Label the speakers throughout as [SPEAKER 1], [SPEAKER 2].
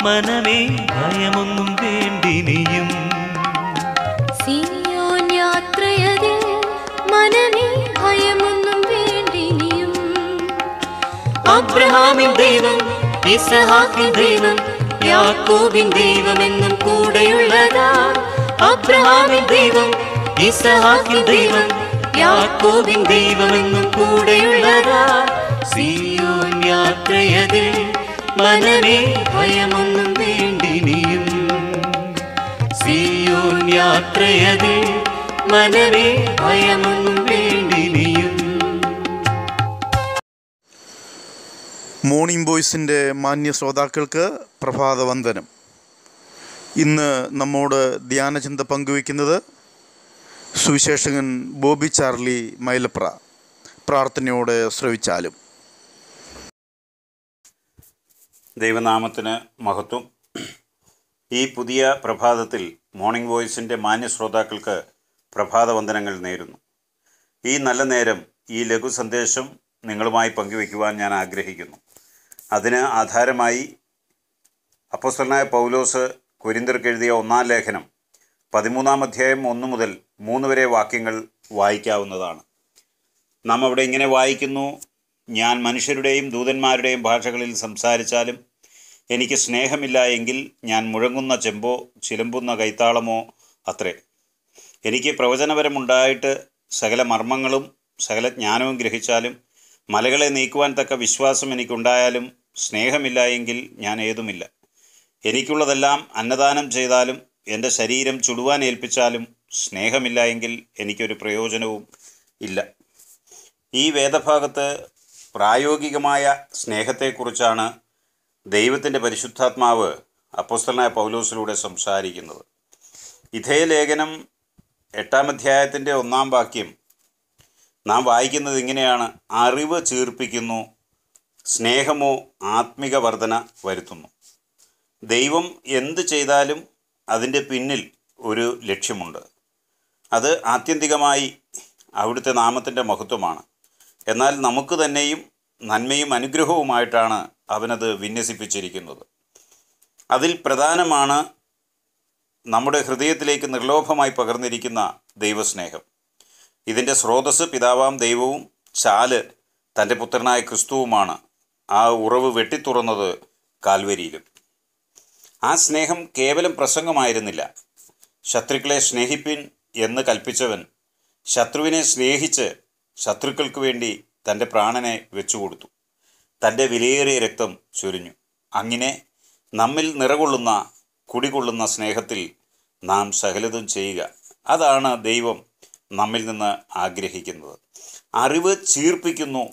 [SPEAKER 1] മനമേ ഭയമൊന്നും വേണ്ടിനിയും
[SPEAKER 2] സിയോൻ യാത്രയതിൽ മനമേ ഭയമൊന്നും വേണ്ടിനിയും
[SPEAKER 1] അബ്രഹാമിൻ ദൈവം ഇസഹാക്കിൻ ദൈവം യാക്കോബിൻ ദൈവമെന്നും കൂടെയുള്ളതാ അബ്രഹാമിൻ ദൈവം ഇസഹാക്കിൻ ദൈവം യാക്കോബിൻ ദൈവമെന്നും കൂടെയുള്ളതാ സിയോൻ യാത്രയതിൽ മനമേ ഭയമൊന്നും വേണ്ടിനിയും സിയോൻ യാത്രയതിൽ മനമേ ഭയമൊന്നും വേണ്ടിനിയും
[SPEAKER 3] മോർണിംഗ് ബോയ്സിൻ്റെ മാന്യ ശ്രോതാക്കൾക്ക് പ്രഭാതവന്ദനം ഇന്ന് നമ്മോട് ധ്യാനചിന്ത പങ്കുവയ്ക്കുന്നത് സുവിശേഷകൻ ബോബി ചാർലി മൈലപ്ര പ്രാർത്ഥനയോടെ ശ്രവിച്ചാലും
[SPEAKER 4] ദൈവനാമത്തിന് മഹത്വം ഈ പുതിയ പ്രഭാതത്തിൽ മോർണിംഗ് വോയിസിൻ്റെ മാന്യ ശ്രോതാക്കൾക്ക് പ്രഭാതവന്ദനങ്ങൾ നേരുന്നു ഈ നല്ല നേരം ഈ ലഘു സന്ദേശം നിങ്ങളുമായി പങ്കുവയ്ക്കുവാൻ ഞാൻ ആഗ്രഹിക്കുന്നു അതിന് ആധാരമായി അപ്പോസ്തലനായ പൗലോസ് കൊരിന്തർക്ക് എഴുതിയ ഒന്നാം ലേഖനം പതിമൂന്നാം അധ്യായം ഒന്ന് മുതൽ മൂന്ന് വരെ വാക്യങ്ങൾ വായിക്കാവുന്നതാണ് നാം അവിടെ ഇങ്ങനെ വായിക്കുന്നു ഞാൻ മനുഷ്യരുടെയും ദൂതന്മാരുടെയും ഭാഷകളിൽ സംസാരിച്ചാലും എനിക്ക് സ്നേഹമില്ല എങ്കിൽ ഞാൻ മുഴങ്ങുന്ന ചെമ്പോ ചിലമ്പുന്ന കൈത്താളമോ അത്രേ എനിക്ക് പ്രവചനപരമുണ്ടായിട്ട് സകല മർമ്മങ്ങളും സകല ജ്ഞാനവും ഗ്രഹിച്ചാലും മലകളെ നീക്കുവാൻ തക്ക വിശ്വാസം എനിക്കുണ്ടായാലും സ്നേഹമില്ല എങ്കിൽ ഞാൻ ഏതുമില്ല എനിക്കുള്ളതെല്ലാം അന്നദാനം ചെയ്താലും എൻ്റെ ശരീരം ചുടുവാൻ ഏൽപ്പിച്ചാലും സ്നേഹമില്ല എങ്കിൽ എനിക്കൊരു പ്രയോജനവും ഇല്ല ഈ വേദഭാഗത്ത് പ്രായോഗികമായ സ്നേഹത്തെക്കുറിച്ചാണ് ദൈവത്തിൻ്റെ പരിശുദ്ധാത്മാവ് അപ്പോസ്തലനായ പൗലോസിലൂടെ സംസാരിക്കുന്നത് ഇതേ ലേഖനം എട്ടാം അധ്യായത്തിൻ്റെ ഒന്നാം വാക്യം നാം വായിക്കുന്നത് ഇങ്ങനെയാണ് അറിവ് ചീർപ്പിക്കുന്നു സ്നേഹമോ ആത്മിക വർധന വരുത്തുന്നു ദൈവം എന്ത് ചെയ്താലും അതിൻ്റെ പിന്നിൽ ഒരു ലക്ഷ്യമുണ്ട് അത് ആത്യന്തികമായി അവിടുത്തെ നാമത്തിൻ്റെ മഹത്വമാണ് എന്നാൽ നമുക്ക് തന്നെയും നന്മയും അനുഗ്രഹവുമായിട്ടാണ് അവനത് വിന്യസിപ്പിച്ചിരിക്കുന്നത് അതിൽ പ്രധാനമാണ് നമ്മുടെ ഹൃദയത്തിലേക്ക് നിർലോഭമായി പകർന്നിരിക്കുന്ന ദൈവസ്നേഹം ഇതിൻ്റെ സ്രോതസ് പിതാവാം ദൈവവും ചാല് തൻ്റെ പുത്രനായ ക്രിസ്തുവുമാണ് ആ ഉറവ് വെട്ടിത്തുറന്നത് കാൽവരിയിലും ആ സ്നേഹം കേവലം പ്രസംഗമായിരുന്നില്ല ശത്രുക്കളെ സ്നേഹിപ്പിൻ എന്ന് കൽപ്പിച്ചവൻ ശത്രുവിനെ സ്നേഹിച്ച് ശത്രുക്കൾക്ക് വേണ്ടി തൻ്റെ പ്രാണനെ വെച്ചുകൊടുത്തു തൻ്റെ വിലയേറിയ രക്തം ചൊരിഞ്ഞു അങ്ങനെ നമ്മിൽ നിറകൊള്ളുന്ന കുടികൊള്ളുന്ന സ്നേഹത്തിൽ നാം സകലതും ചെയ്യുക അതാണ് ദൈവം നമ്മിൽ നിന്ന് ആഗ്രഹിക്കുന്നത് അറിവ് ചീർപ്പിക്കുന്നു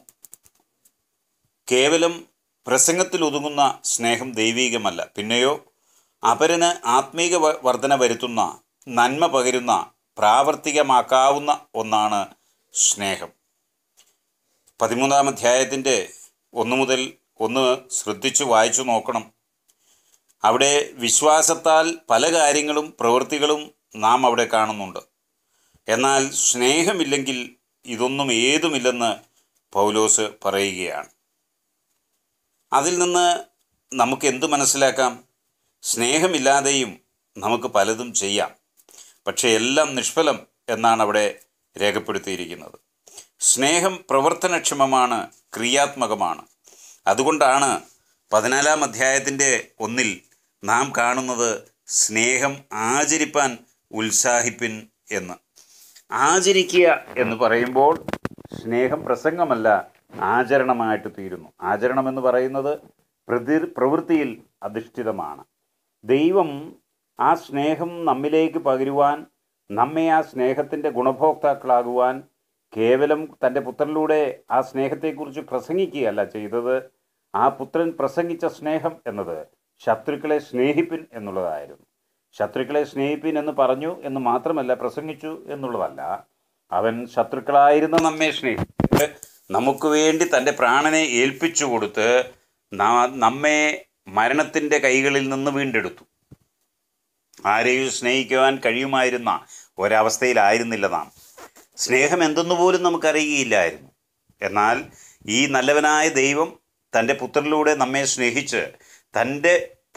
[SPEAKER 4] കേവലം പ്രസംഗത്തിൽ ഒതുങ്ങുന്ന സ്നേഹം ദൈവീകമല്ല പിന്നെയോ അപരന് ആത്മീക വ- വർധന വരുത്തുന്ന നന്മ പകരുന്ന പ്രാവർത്തികമാക്കാവുന്ന ഒന്നാണ് സ്നേഹം പതിമൂന്നാം അധ്യായത്തിൻ്റെ ഒന്ന് മുതൽ ഒന്ന് ശ്രദ്ധിച്ചു വായിച്ചു നോക്കണം അവിടെ വിശ്വാസത്താൽ പല കാര്യങ്ങളും പ്രവൃത്തികളും നാം അവിടെ കാണുന്നുണ്ട് എന്നാൽ സ്നേഹമില്ലെങ്കിൽ ഇതൊന്നും ഏതുമില്ലെന്ന് പൗലോസ് പറയുകയാണ് അതിൽ നിന്ന് നമുക്ക് എന്ത് മനസ്സിലാക്കാം സ്നേഹമില്ലാതെയും നമുക്ക് പലതും ചെയ്യാം പക്ഷേ എല്ലാം നിഷ്ഫലം എന്നാണ് അവിടെ രേഖപ്പെടുത്തിയിരിക്കുന്നത് സ്നേഹം പ്രവർത്തനക്ഷമമാണ് ക്രിയാത്മകമാണ് അതുകൊണ്ടാണ് പതിനാലാം അധ്യായത്തിൻ്റെ ഒന്നിൽ നാം കാണുന്നത് സ്നേഹം ആചരിപ്പാൻ ഉത്സാഹിപ്പിൻ എന്ന് ആചരിക്കുക എന്ന് പറയുമ്പോൾ സ്നേഹം പ്രസംഗമല്ല ആചരണമായിട്ട് തീരുന്നു ആചരണം എന്ന് പറയുന്നത് പ്രതി പ്രവൃത്തിയിൽ അധിഷ്ഠിതമാണ് ദൈവം ആ സ്നേഹം നമ്മിലേക്ക് പകരുവാൻ നമ്മെ ആ സ്നേഹത്തിൻ്റെ ഗുണഭോക്താക്കളാകുവാൻ കേവലം തൻ്റെ പുത്രനിലൂടെ ആ സ്നേഹത്തെക്കുറിച്ച് പ്രസംഗിക്കുകയല്ല ചെയ്തത് ആ പുത്രൻ പ്രസംഗിച്ച സ്നേഹം എന്നത് ശത്രുക്കളെ സ്നേഹിപ്പിൻ എന്നുള്ളതായിരുന്നു ശത്രുക്കളെ സ്നേഹിപ്പിൻ എന്ന് പറഞ്ഞു എന്ന് മാത്രമല്ല പ്രസംഗിച്ചു എന്നുള്ളതല്ല അവൻ ശത്രുക്കളായിരുന്ന നമ്മെ സ്നേഹിച്ച് നമുക്ക് വേണ്ടി തൻ്റെ പ്രാണനെ ഏൽപ്പിച്ചു കൊടുത്ത് നാ- നമ്മെ മരണത്തിൻ്റെ കൈകളിൽ നിന്ന് വീണ്ടെടുത്തു ആരെയും സ്നേഹിക്കുവാൻ കഴിയുമായിരുന്ന ഒരവസ്ഥയിലായിരുന്നില്ല നാം സ്നേഹം എന്തെന്ന് പോലും നമുക്കറിയുകയില്ലായിരുന്നു എന്നാൽ ഈ നല്ലവനായ ദൈവം തൻ്റെ പുത്രനിലൂടെ നമ്മെ സ്നേഹിച്ച് തൻ്റെ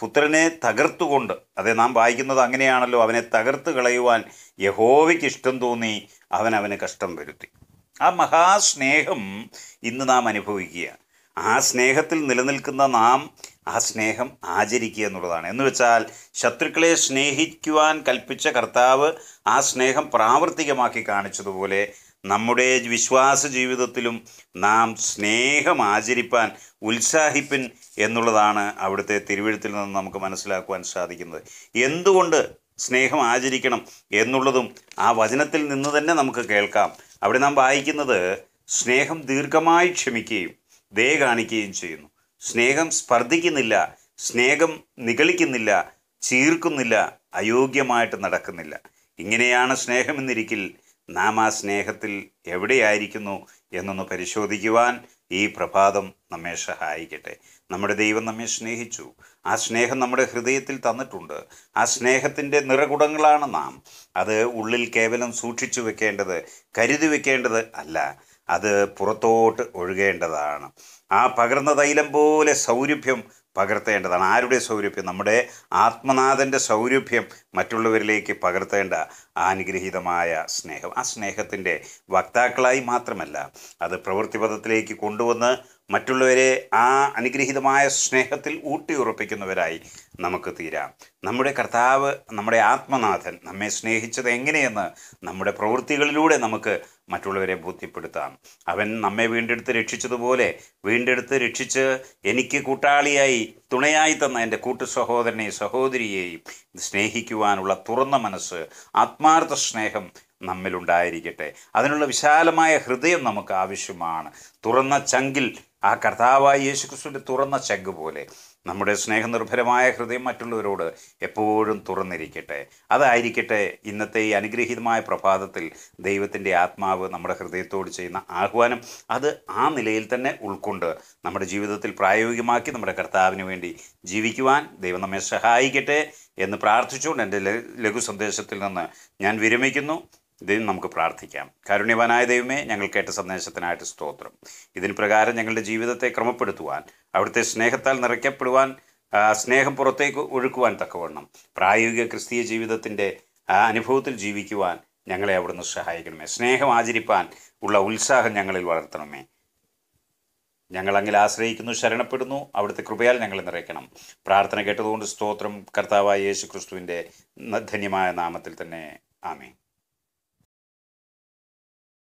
[SPEAKER 4] പുത്രനെ തകർത്തുകൊണ്ട് അതെ നാം വായിക്കുന്നത് അങ്ങനെയാണല്ലോ അവനെ തകർത്ത് കളയുവാൻ യഹോവയ്ക്ക് ഇഷ്ടം തോന്നി അവൻ അവന് കഷ്ടം വരുത്തി ആ മഹാസ്നേഹം ഇന്ന് നാം അനുഭവിക്കുക ആ സ്നേഹത്തിൽ നിലനിൽക്കുന്ന നാം ആ സ്നേഹം ആചരിക്കുക എന്നുള്ളതാണ് എന്ന് വെച്ചാൽ ശത്രുക്കളെ സ്നേഹിക്കുവാൻ കൽപ്പിച്ച കർത്താവ് ആ സ്നേഹം പ്രാവർത്തികമാക്കി കാണിച്ചതുപോലെ നമ്മുടെ വിശ്വാസ ജീവിതത്തിലും നാം സ്നേഹം ആചരിപ്പാൻ ഉത്സാഹിപ്പിൻ എന്നുള്ളതാണ് അവിടുത്തെ തിരുവഴുത്തിൽ നിന്ന് നമുക്ക് മനസ്സിലാക്കുവാൻ സാധിക്കുന്നത് എന്തുകൊണ്ട് സ്നേഹം ആചരിക്കണം എന്നുള്ളതും ആ വചനത്തിൽ നിന്ന് തന്നെ നമുക്ക് കേൾക്കാം അവിടെ നാം വായിക്കുന്നത് സ്നേഹം ദീർഘമായി ക്ഷമിക്കുകയും ദയ കാണിക്കുകയും ചെയ്യുന്നു സ്നേഹം സ്പർദ്ധിക്കുന്നില്ല സ്നേഹം നിഗളിക്കുന്നില്ല ചീർക്കുന്നില്ല അയോഗ്യമായിട്ട് നടക്കുന്നില്ല ഇങ്ങനെയാണ് സ്നേഹമെന്നിരിക്കിൽ നാം ആ സ്നേഹത്തിൽ എവിടെയായിരിക്കുന്നു എന്നൊന്ന് പരിശോധിക്കുവാൻ ഈ പ്രഭാതം നമ്മെ സഹായിക്കട്ടെ നമ്മുടെ ദൈവം നമ്മെ സ്നേഹിച്ചു ആ സ്നേഹം നമ്മുടെ ഹൃദയത്തിൽ തന്നിട്ടുണ്ട് ആ സ്നേഹത്തിൻ്റെ നിറകുടങ്ങളാണ് നാം അത് ഉള്ളിൽ കേവലം സൂക്ഷിച്ചു വെക്കേണ്ടത് കരുതി വെക്കേണ്ടത് അല്ല അത് പുറത്തോട്ട് ഒഴുകേണ്ടതാണ് ആ പകർന്ന തൈലം പോലെ സൗരഭ്യം പകർത്തേണ്ടതാണ് ആരുടെ സൗരഭ്യം നമ്മുടെ ആത്മനാഥൻ്റെ സൗരഭ്യം മറ്റുള്ളവരിലേക്ക് പകർത്തേണ്ട ആ അനുഗ്രഹീതമായ സ്നേഹം ആ സ്നേഹത്തിൻ്റെ വക്താക്കളായി മാത്രമല്ല അത് പ്രവൃത്തിപഥത്തിലേക്ക് കൊണ്ടുവന്ന് മറ്റുള്ളവരെ ആ അനുഗ്രഹീതമായ സ്നേഹത്തിൽ ഊട്ടിയുറപ്പിക്കുന്നവരായി നമുക്ക് തീരാം നമ്മുടെ കർത്താവ് നമ്മുടെ ആത്മനാഥൻ നമ്മെ സ്നേഹിച്ചത് എങ്ങനെയെന്ന് നമ്മുടെ പ്രവൃത്തികളിലൂടെ നമുക്ക് മറ്റുള്ളവരെ ബോധ്യപ്പെടുത്താം അവൻ നമ്മെ വീണ്ടെടുത്ത് രക്ഷിച്ചതുപോലെ വീണ്ടെടുത്ത് രക്ഷിച്ച് എനിക്ക് കൂട്ടാളിയായി തുണയായി തന്ന എൻ്റെ കൂട്ടു സഹോദരനെയും സഹോദരിയെയും സ്നേഹിക്കുവാനുള്ള തുറന്ന മനസ്സ് ആത്മാർത്ഥ സ്നേഹം നമ്മിലുണ്ടായിരിക്കട്ടെ അതിനുള്ള വിശാലമായ ഹൃദയം നമുക്ക് ആവശ്യമാണ് തുറന്ന ചങ്കിൽ ആ കർത്താവായ യേശുക്രിസ്തുവിൻ്റെ തുറന്ന ചങ്ക് പോലെ നമ്മുടെ സ്നേഹനിർഭരമായ ഹൃദയം മറ്റുള്ളവരോട് എപ്പോഴും തുറന്നിരിക്കട്ടെ അതായിരിക്കട്ടെ ഇന്നത്തെ ഈ അനുഗ്രഹീതമായ പ്രഭാതത്തിൽ ദൈവത്തിൻ്റെ ആത്മാവ് നമ്മുടെ ഹൃദയത്തോട് ചെയ്യുന്ന ആഹ്വാനം അത് ആ നിലയിൽ തന്നെ ഉൾക്കൊണ്ട് നമ്മുടെ ജീവിതത്തിൽ പ്രായോഗികമാക്കി നമ്മുടെ കർത്താവിന് വേണ്ടി ജീവിക്കുവാൻ ദൈവം നമ്മെ സഹായിക്കട്ടെ എന്ന് പ്രാർത്ഥിച്ചുകൊണ്ട് എൻ്റെ ല- ലഘു സന്ദേശത്തിൽ നിന്ന് ഞാൻ വിരമിക്കുന്നു ദൈവം നമുക്ക് പ്രാർത്ഥിക്കാം കാരുണ്യവാനായ ദൈവമേ ഞങ്ങൾ കേട്ട സന്ദേശത്തിനായിട്ട് സ്തോത്രം ഇതിന് പ്രകാരം ഞങ്ങളുടെ ജീവിതത്തെ ക്രമപ്പെടുത്തുവാൻ അവിടുത്തെ സ്നേഹത്താൽ നിറയ്ക്കപ്പെടുവാൻ ആ, സ്നേഹം പുറത്തേക്ക് ഒഴുക്കുവാൻ തക്കവണ്ണം പ്രായോഗിക ക്രിസ്തീയ ജീവിതത്തിൻ്റെ ആ അനുഭവത്തിൽ ജീവിക്കുവാൻ ഞങ്ങളെ അവിടുന്ന് സഹായിക്കണമേ സ്നേഹം ആചരിപ്പാൻ ഉള്ള ഉത്സാഹം ഞങ്ങളിൽ വളർത്തണമേ ഞങ്ങൾ അങ്ങിൽ ആശ്രയിക്കുന്നു ശരണപ്പെടുന്നു അവിടുത്തെ കൃപയാൽ ഞങ്ങളെ നിറയ്ക്കണം പ്രാർത്ഥന കേട്ടതുകൊണ്ട് സ്തോത്രം കർത്താവായ യേശു ക്രിസ്തുവിൻ്റെ ധന്യമായ നാമത്തിൽ തന്നെ ആമേ